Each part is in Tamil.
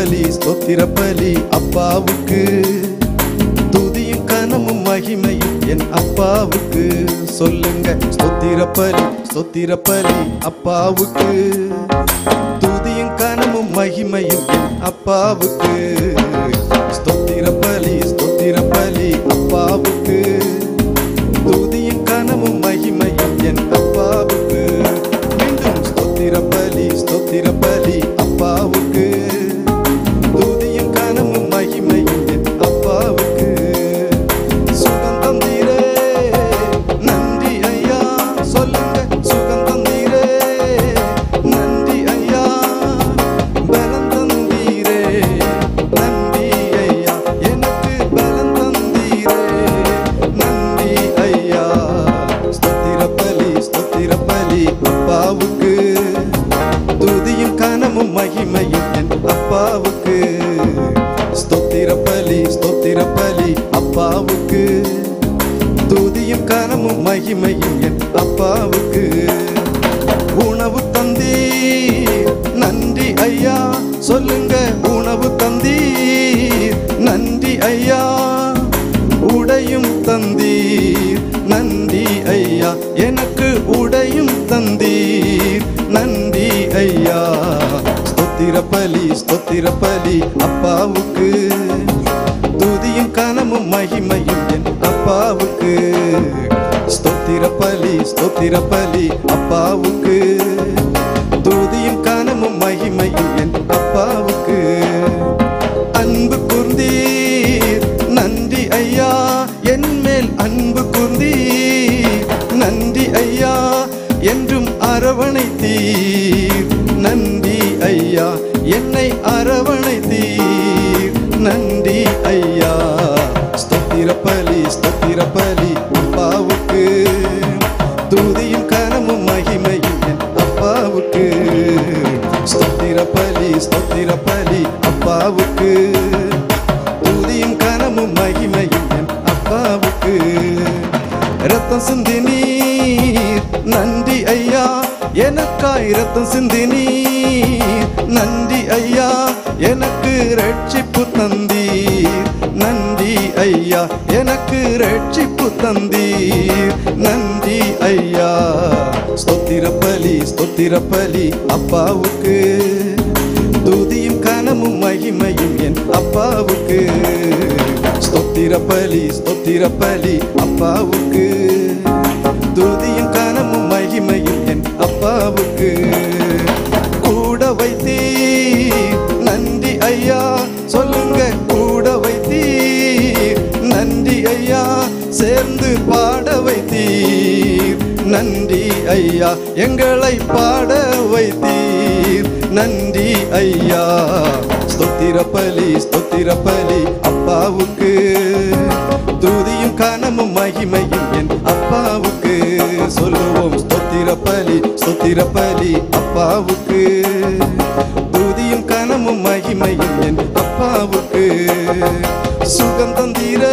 பலி ஸ்தோத்திர பலி அப்பாவுக்கு துதியும் கனமும் மகிமையும் என் அப்பாவுக்கு சொல்லுங்க ஸ்தோத்திர பலி ஸ்தோத்திர பலி அப்பாவுக்கு துதியும் கனமும் மகிமையும் என் அப்பாவுக்கு ஸ்தோத்திர பலி ஸ்தோத்திர பலி அப்பாவுக்கு துதியும் கனமும் மகிமையும் என் அப்பாவுக்கு மீண்டும் ஸ்தோத்திர பலி ஸ்தோத்திர பலி அப்பாவுக்கு துதியும் கனமும் மகிமையும் என் அப்பாவுக்கு சுகம் தந்தீரே நன்றி ஐயா சொல்லுங்க சுகம் தந்தீரே நன்றி ஐயா பலம் தந்தீரே நன்றி ஐயா எனக்கு பலம் தந்தீரே நன்றி ஐயா ஸ்தோத்திர பலி ஸ்தோத்திர பலி அப்பாவுக்கு துதியும் கனமும் மகிமையும் என் அப்பாவுக்கு ஸ்தோத்திர பலி ஸ்தோத்திர பலி அப்பாவுக்கு துதியும் கனமும் மகிமையும் என் அப்பாவுக்கு உணவு தந்தீர் நன்றி ஐயா சொல்லுங்க உணவு தந்தீர் நன்றி ஐயா உடையும் தந்தீர் நன்றி ஐயா எனக்கு உடையும் தந்தீர் நன்றி ஐயா ஸ்தோத்திர பலி ஸ்தோத்திர பலி அப்பாவுக்கு துதியும் கனமும் மகிமையும் என் அப்பாவுக்கு ஸ்தோத்திர பலி ஸ்தோத்திர பலி அப்பாவுக்கு துதியும் கனமும் மகிமையும் என் அப்பாவுக்கு அன்பு கூர்ந்தீர் நன்றி ஐயா என் மேல் அன்பு கூர்ந்தீர் நன்றி ஐயா என்றும் அரவணைத்தீர் நன்றி ஐயா என்னை அரவணைத்தீர் நன்றி ஐயா ஸ்தோத்திர பலி ஸ்தோத்திர பலி அப்பாவுக்கு துதியும் கனமும் மகிமையும் என் அப்பாவுக்கு ஸ்தோத்திர பலி ஸ்தோத்திர பலி அப்பாவுக்கு துதியும் கனமும் மகிமையும் என் அப்பாவுக்கு ரத்தம் சிந்தினீர் நன்றி ஐயா எனக்காய் ரத்தம் சிந்தினீர் நன்றி ஐயா எனக்கு ரட்சிப்பு தந்தீர் நன்றி ஐயா எனக்கு ரட்சிப்பு தந்தீர் நன்றி ஐயா ஸ்தோத்திர பலி ஸ்தோத்திர பலி அப்பாவுக்கு துதியும் கனமும் மகிமையும் என் அப்பாவுக்கு ஸ்தோத்திர பலி ஸ்தோத்திர பலி அப்பாவுக்கு துதியும் கனமும் மகிமையும் என் அப்பாவுக்கு கூட வைத்தீர் நன்றி ஐயா சொல்லுங்க கூட வைத்தீர் நன்றி ஐயா சேர்ந்து பாட வைத்தீர் நன்றி ஐயா எங்களை பாட வைத்தீர் நன்றி ஐயா ஸ்தோத்திர பலி ஸ்தோத்திர பலி அப்பாவுக்கு துதியும் கனமும் மகிமையும் என் அப்பாவுக்கு சொல்லுவோம் ஸ்தோத்திர பலி ஸ்தோத்திர பலி அப்பாவுக்கு துதியும் கனமும் மகிமையும் என் அப்பாவுக்கு சுகம் தந்தீரே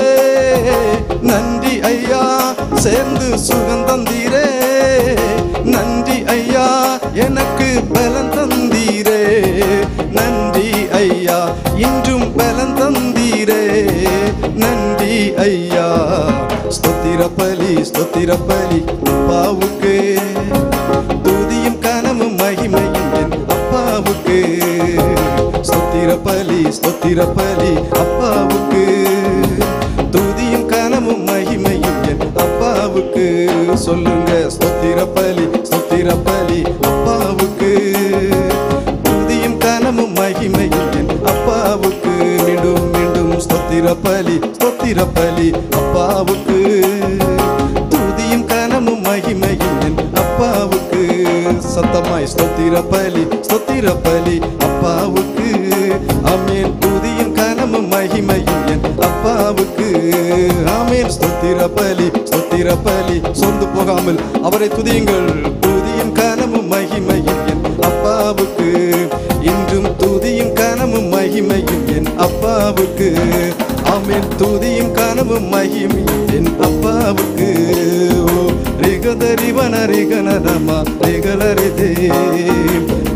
நன்றி ஐயா சேர்ந்து சுகம் தந்தீரே நன்றி ஐயா எனக்கு பலம் தந்தீரே நன்றி ஐயா இன்றும் பலம் தந்தீரே நன்றி ஐயா ஸ்தோத்திர பலி ஸ்தோத்திர பலி அப்பாவுக்கு துதியும் கனமும் மகிமையும் என் அப்பாவுக்கு ஸ்தோத்திர பலி ஸ்தோத்திர பலி அப்பாவுக்கு துதியும் கனமும் மகிமையும் என் அப்பாவுக்கு சொல்லுங்க ஸ்தோத்திர பலி ஸ்தோத்திர பலி அப்பாவுக்கு துதியும் கனமும் மகிமையும் என் அப்பாவுக்கு மீண்டும் மீண்டும் ஸ்தோத்திர பலி ஸ்தோத்திர பலி அப்பாவுக்கு துதியும் கனமும் மகிமையும் என் அப்பாவுக்கு சத்தமாய் ஸ்தோத்திர பலி ஸ்தோத்திர பலி அப்பாவுக்கு அமேன் துதியும் கனமும் மகிமையும் என் அப்பாவுக்கு ஆமேன் ஸ்தோத்திர பலி ஸ்தோத்திர பலி சொந்து போகாமல் அவரை துதியுங்கள் துதியும் கனமும் மகிமையும் என் அப்பாவுக்கு இன்றும் துதியும் கனமும் மகிமையும் என் அப்பாவுக்கு ஆமேன் துதியும் கனவும் மகிமையும் என் அப்பாவுக்கு ஓ ரிகதரிவன ரிகனரமா ரிகலரிதே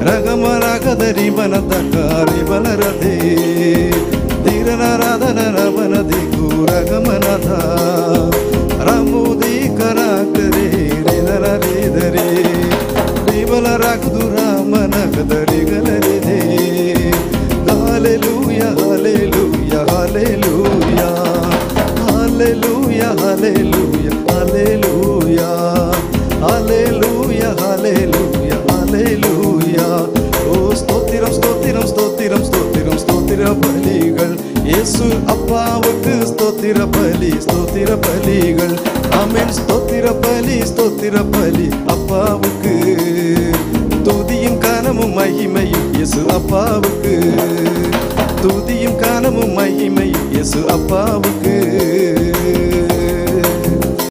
ರಗಮರಗದರಿ ಮನದಕಾರಿ ಬಲರದೆ ಧೀರನರಾಧನ ರಮನದಿ ಗೂರಗಮನದ ರಮುದಿ ಕರಾಕರೆ ರಿನರರಿದರೆ ರಿಬಲ ರಾಗದು ರಾಮನಗದರಿ ಗಲರಿದೆ hallelujah hallelujah hallelujah hallelujah hallelujah hallelujah hallelujah hallelujah hallelujah ஓ ஸ்தோத்திரம் ஸ்தோத்திரம் ஸ்தோத்திரம் ஸ்தோத்திரம் ஸ்தோத்திர பலிகள் இயேசு அப்பாவுக்கு ஸ்தோத்திர பலி ஸ்தோத்திர பலிகள் ஆமென் ஸ்தோத்திர பலி ஸ்தோத்திர பலி அப்பாவுக்கு துதியும் கானமும் மகிமையும் இயேசு அப்பாவுக்கு துதியும் கானமும் மகிமையும் இயேசு அப்பாவுக்கு